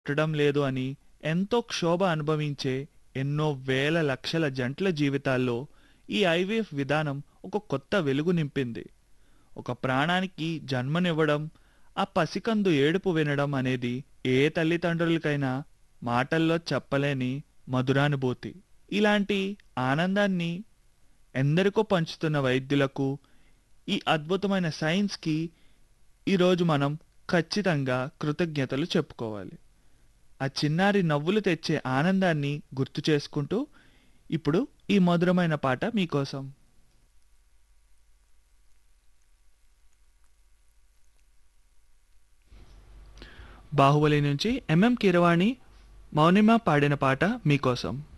పుట్టడం లేదు అని ఎంతో క్షోభ అనుభవించే ఎన్నో వేల లక్షల జంటల జీవితాల్లో ఈ ఐవీఎఫ్ విధానం ఒక కొత్త వెలుగు నింపింది ఒక ప్రాణానికి జన్మనివ్వడం ఆ పసికందు ఏడుపు వినడం అనేది ఏ తల్లిదండ్రులకైనా మాటల్లో చెప్పలేని మధురానుభూతి ఇలాంటి ఆనందాన్ని ఎందరికో పంచుతున్న వైద్యులకు ఈ అద్భుతమైన సైన్స్కి ఈరోజు మనం ఖచ్చితంగా కృతజ్ఞతలు చెప్పుకోవాలి ఆ చిన్నారి నవ్వులు తెచ్చే ఆనందాన్ని గుర్తు చేసుకుంటూ ఇప్పుడు ఈ మధురమైన పాట మీకోసం బాహుబలి నుంచి ఎంఎం కీరవాణి మౌనిమ పాడిన పాట మీకోసం